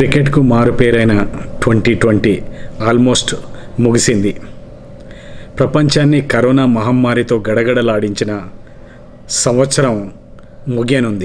క్రికెట్కు మారుపేరైన twenty twenty almost ముగిసింది ప్రపంచాన్ని కరోనా మహమ్మారితో గడగడలాడించిన సంవత్సరం ముగియనుంది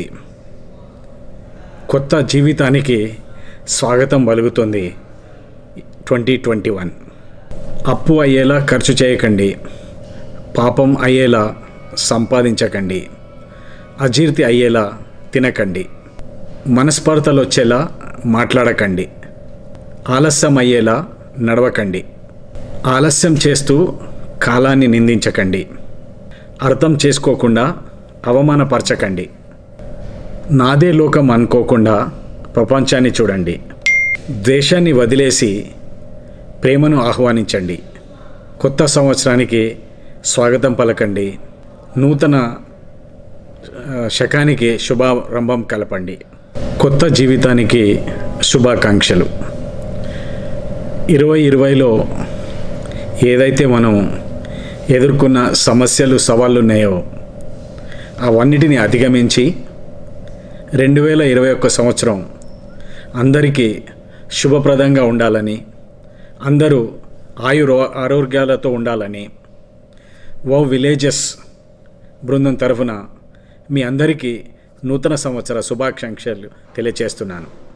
కొత్త జీవితానికి స్వాగతం పలుకుతుంది ట్వంటీ ట్వంటీ వన్ అప్పు అయ్యేలా ఖర్చు చేయకండి పాపం అయ్యేలా సంపాదించకండి అజీర్తి అయ్యేలా తినకండి మనస్పర్ధలు వచ్చేలా మాట్లాడకండి ఆలస్యం అయ్యేలా నడవకండి ఆలస్యం చేస్తూ కాలాన్ని నిందించకండి అర్థం చేసుకోకుండా అవమానపరచకండి నాదే లోకం అనుకోకుండా ప్రపంచాన్ని చూడండి ద్వేషాన్ని వదిలేసి ప్రేమను ఆహ్వానించండి కొత్త సంవత్సరానికి స్వాగతం పలకండి నూతన ఆ, శకానికి శుభారంభం కలపండి కొత్త జీవితానికి శుభాకాంక్షలు ఇరవై ఇరవైలో ఏదైతే మనం ఎదుర్కొన్న సమస్యలు సవాళ్ళు ఉన్నాయో అవన్నిటిని అధిగమించి రెండు వేల ఇరవై ఒక్క సంవత్సరం అందరికీ శుభప్రదంగా ఉండాలని అందరూ ఆయుర ఆరోగ్యాలతో ఉండాలని ఓ విలేజెస్ బృందం తరఫున మీ అందరికీ నూతన సంవత్సర శుభాకాంక్షలు తెలియచేస్తున్నాను